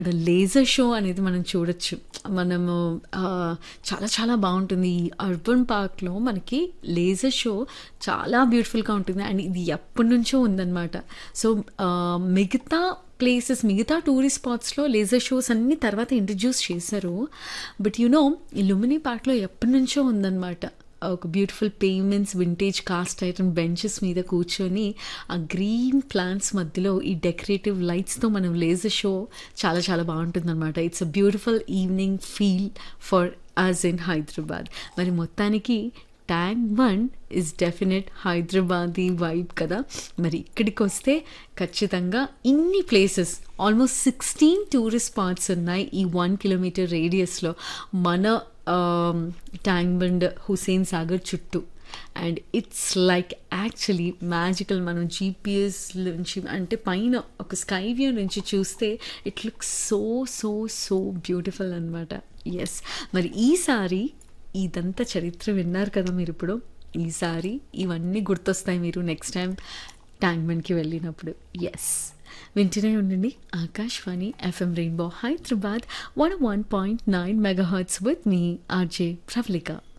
Laser show అనేది మనం చూడొచ్చు. మనము ఆహ్, చాలా చాలా బావుంటుంది. ఈ అర్బన్ పార్క్‌లో మనకి లేజర్ షో చాలా బ్యూటిఫుల్‌గా ఉంటుంది. అండ్ ఇది ఎప్పటినుంచో ఉందనమాట. సో, ఆహ్, మిగతా ప్లేసెస్ మిగతా టూరిస్ట్ స్పాట్స్‌లో లేజర్ షోస్ అన్నీ తర్వాత ఇంట్రడ్యూస్ చేశారు. బట్ యూ నో ఈ లుంబిని పార్క్‌లో ఎప్పటినుంచో ఉందనమాట. ఒక beautiful pavements vintage cast iron benches మీద కూర్చొని ఆ గ్రీన్ ప్లాంట్స్ మధ్యలో ఈ డెకరేటివ్ లైట్స్‌తో మనం లేజర్ షో చాలా చాలా బావుంటుందనమాట. It's a beautiful evening feel for us in Hyderabad. మరి మొత్తానికి tank bund is definite Hyderabadi vibe కదా! మరి ఇక్కడికొస్తే ఖచ్చితంగా ఇన్ని ప్లేసెస్ ఆల్మోస్ట్ 16 టూరిస్ట్ స్పాట్స్ ఉన్నాయి. ఈ 1 కిలోమీటర్ రేడియస్‌లో మన ఆహ్, ట్యాంక్ బండ్, హుస్సేన్ సాగర్ చుట్టూ. And it's like actually magical మనం జీపీఎస్ నుంచి అంటే పైన ఒక స్కై వ్యూ నుంచి చూస్తే it looks so so so beautiful అనమాట. యెస్. మరి ఈసారి ఇదంతా చరిత్ర విన్నారు కదా మీరిప్పుడు. ఈసారి ఇవన్నీ గుర్తొస్తాయి మీరు నెక్స్ట్ టైమ్ ట్యాంక్ బండ్‌కి వెళ్ళినప్పుడు. యెస్. వింటూనే ఉండండి Akashvani FM rainbow Hyderabad 101.9 megahertz with మీ ఆర్‌జే ప్రవళిక.